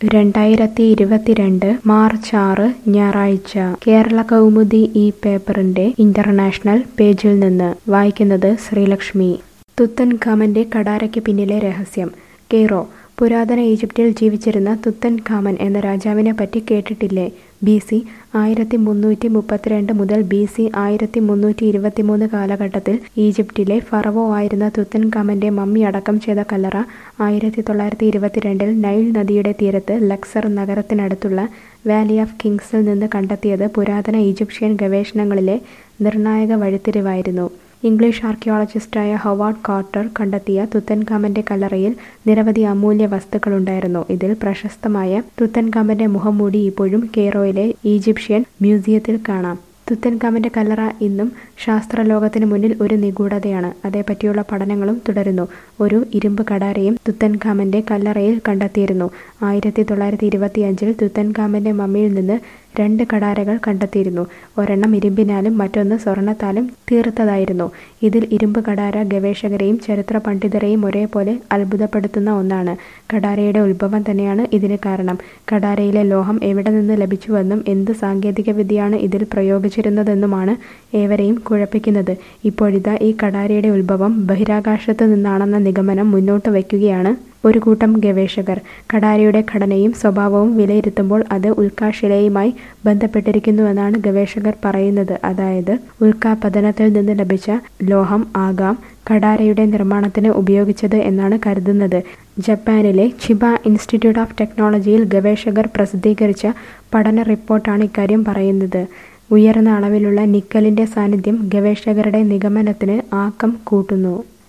രണ്ടായിരത്തി ഇരുപത്തിരണ്ട് മാർച്ച് ആറ് ഞായറാഴ്ച കേരള കൗമുദി ഈ പേപ്പറിന്റെ ഇന്റർനാഷണൽ പേജിൽ നിന്ന് വായിക്കുന്നത് ശ്രീലക്ഷ്മി തുത്തൻഖാമന്റെ കടാരയ്ക്ക് പിന്നിലെ രഹസ്യം കെയ്റോ പുരാതന ഈജിപ്തിൽ ജീവിച്ചിരുന്ന തുത്തൻ ഖാമൻ എന്ന രാജാവിനെ പറ്റി കേട്ടിട്ടില്ലേ ബി സി ആയിരത്തി മുന്നൂറ്റി മുപ്പത്തിരണ്ട് മുതൽ ബി സി ആയിരത്തി മുന്നൂറ്റി ഇരുപത്തിമൂന്ന് കാലഘട്ടത്തിൽ ഈജിപ്തിലെ ഫറവോ ആയിരുന്ന തുത്തൻ ഖാമന്റെ മമ്മി അടക്കം ചെയ്ത കല്ലറ ആയിരത്തി തൊള്ളായിരത്തി ഇരുപത്തിരണ്ടിൽ നൈൽ നദിയുടെ തീരത്ത് ലക്സർ നഗരത്തിനടുത്തുള്ള വാലി ഓഫ് കിങ്സിൽ നിന്ന് കണ്ടെത്തിയത് പുരാതന ഈജിപ്ഷ്യൻ ഗവേഷണങ്ങളിലെ നിർണായക വഴിത്തിരിവായിരുന്നു ഇംഗ്ലീഷ് ആർക്കിയോളജിസ്റ്റായ ഹൊവാർഡ് കാർട്ടർ കണ്ടെത്തിയ തുത്തൻഖാമന്റെ കല്ലറയിൽ നിരവധി അമൂല്യ വസ്തുക്കളുണ്ടായിരുന്നു ഇതിൽ പ്രശസ്തമായ തുത്തൻഖാമന്റെ മുഖംമൂടി ഇപ്പോഴും കെയ്റോയിലെ ഈജിപ്ഷ്യൻ മ്യൂസിയത്തിൽ കാണാം തുത്തൻഖാമന്റെ കല്ലറ ഇന്നും ശാസ്ത്രലോകത്തിന് മുന്നിൽ ഒരു നിഗൂഢതയാണ് അതേപറ്റിയുള്ള പഠനങ്ങളും തുടരുന്നു ഒരു ഇരുമ്പ് കടാരയും തുത്തൻഖാമന്റെ കല്ലറയിൽ കണ്ടെത്തിയിരുന്നു ആയിരത്തി തൊള്ളായിരത്തി ഇരുപത്തിയഞ്ചിൽ തുത്തൻഖാമന്റെ മമ്മിയിൽ നിന്ന് രണ്ട് കടാരകൾ കണ്ടെത്തിയിരുന്നു ഒരെണ്ണം ഇരുമ്പിനാലും മറ്റൊന്ന് സ്വർണത്താലും തീർത്തതായിരുന്നു ഇതിൽ ഇരുമ്പ് കടാര ഗവേഷകരെയും ചരിത്ര പണ്ഡിതരെയും ഒരേപോലെ അത്ഭുതപ്പെടുത്തുന്ന ഒന്നാണ് കടാരയുടെ ഉത്ഭവം തന്നെയാണ് ഇതിന് കാരണം കടാരയിലെ ലോഹം എവിടെ നിന്ന് ലഭിച്ചുവെന്നും എന്ത് സാങ്കേതികവിദ്യയാണ് ഇതിൽ പ്രയോഗിച്ചിരുന്നതെന്നുമാണ് ഏവരെയും കുഴപ്പിക്കുന്നത് ഇപ്പോഴിതാ ഈ കടാരയുടെ ഉത്ഭവം ബഹിരാകാശത്ത് നിന്നാണെന്ന നിഗമനം മുന്നോട്ട് വയ്ക്കുകയാണ് ഒരു കൂട്ടം ഗവേഷകർ കടാരയുടെ ഘടനയും സ്വഭാവവും വിലയിരുത്തുമ്പോൾ അത് ഉൽക്കാശിലയുമായി ബന്ധപ്പെട്ടിരിക്കുന്നുവെന്നാണ് ഗവേഷകർ പറയുന്നത് അതായത് ഉൽക്കാപതനത്തിൽ നിന്ന് ലഭിച്ച ലോഹം ആകാം കടാരയുടെ നിർമ്മാണത്തിന് ഉപയോഗിച്ചത് എന്നാണ് കരുതുന്നത് ജപ്പാനിലെ ചിബ ഇൻസ്റ്റിറ്റ്യൂട്ട് ഓഫ് ടെക്നോളജിയിൽ ഗവേഷകർ പ്രസിദ്ധീകരിച്ച പഠന റിപ്പോർട്ടാണ് ഇക്കാര്യം പറയുന്നത് ഉയർന്ന അളവിലുള്ള നിക്കലിന്റെ സാന്നിധ്യം ഗവേഷകരുടെ നിഗമനത്തിന് ആക്കം കൂട്ടുന്നു